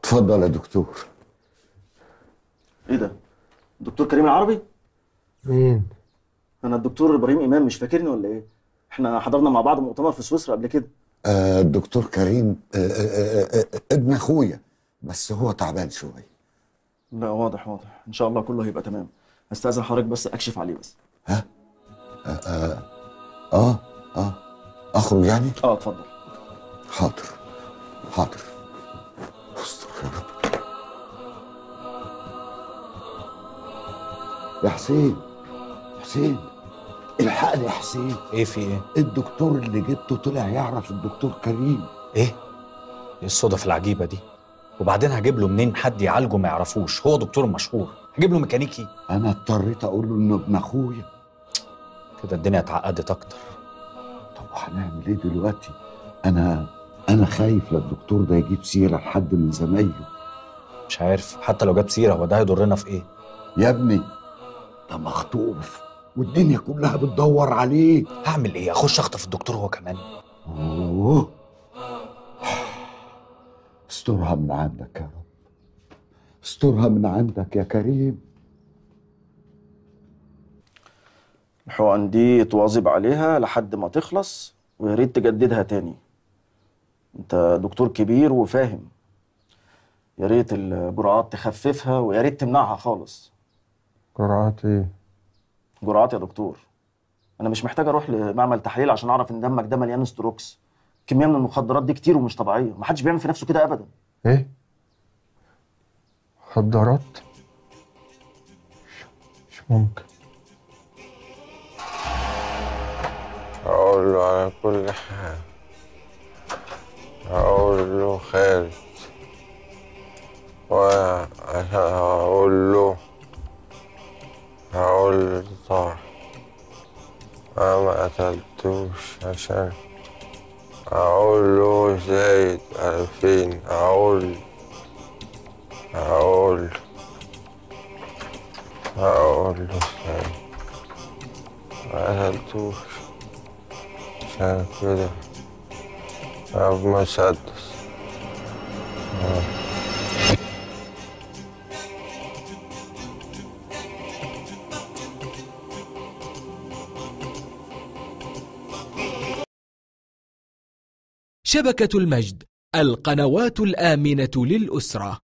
اتفضل يا دكتور ايه ده الدكتور كريم العربي مين؟ انا الدكتور ابراهيم امام مش فاكرني ولا ايه احنا حضرنا مع بعض مؤتمر في سويسرا قبل كده آه الدكتور كريم آه آه آه آه ابن اخويا بس هو تعبان شويه لا واضح واضح ان شاء الله كله هيبقى تمام استاذن حضرتك بس اكشف عليه بس ها آه اه اه اخرج يعني اه اتفضل حاضر حاضر استر يا رب يا حسين حسين الحقني يا حسين ايه في ايه؟ الدكتور اللي جبته طلع يعرف الدكتور كريم ايه؟ ايه الصدف العجيبة دي؟ وبعدين هجيب له منين حد يعالجه ما يعرفوش هو دكتور مشهور هجيب له ميكانيكي انا اضطريت اقول له انه ابن اخويا كده الدنيا اتعقدت اكتر طب وهنعمل ايه دلوقتي انا انا خايف لا الدكتور ده يجيب سيره لحد من زمايله مش عارف حتى لو جاب سيرة هو ده هيضرنا في ايه؟ يا ابني ده مخطوف والدنيا كلها بتدور عليه هعمل ايه؟ اخش اخطف الدكتور هو كمان؟ اوه استرها من عندك يا رب استرها من عندك يا كريم الحقن دي تواظب عليها لحد ما تخلص ويا ريت تجددها تاني انت دكتور كبير وفاهم يا ريت الجرعات تخففها ويا ريت تمنعها خالص جرعات ايه؟ جرعات يا دكتور انا مش محتاج اروح لمعمل تحليل عشان اعرف ان دمك ده مليان ستروكس كميه من المخدرات دي كتير ومش طبيعيه محدش بيعمل في نفسه كده ابدا ايه؟ مخدرات؟ مش, مش ممكن هقول له على كل حال هقول له خالد وهقول له هقول له طه أنا ما قتلتوش عشان أقول له زايد ألفين أقول هقول هقول له زايد ما قتلتوش عشان كده أبو مسدس شبكة المجد القنوات الآمنة للأسرة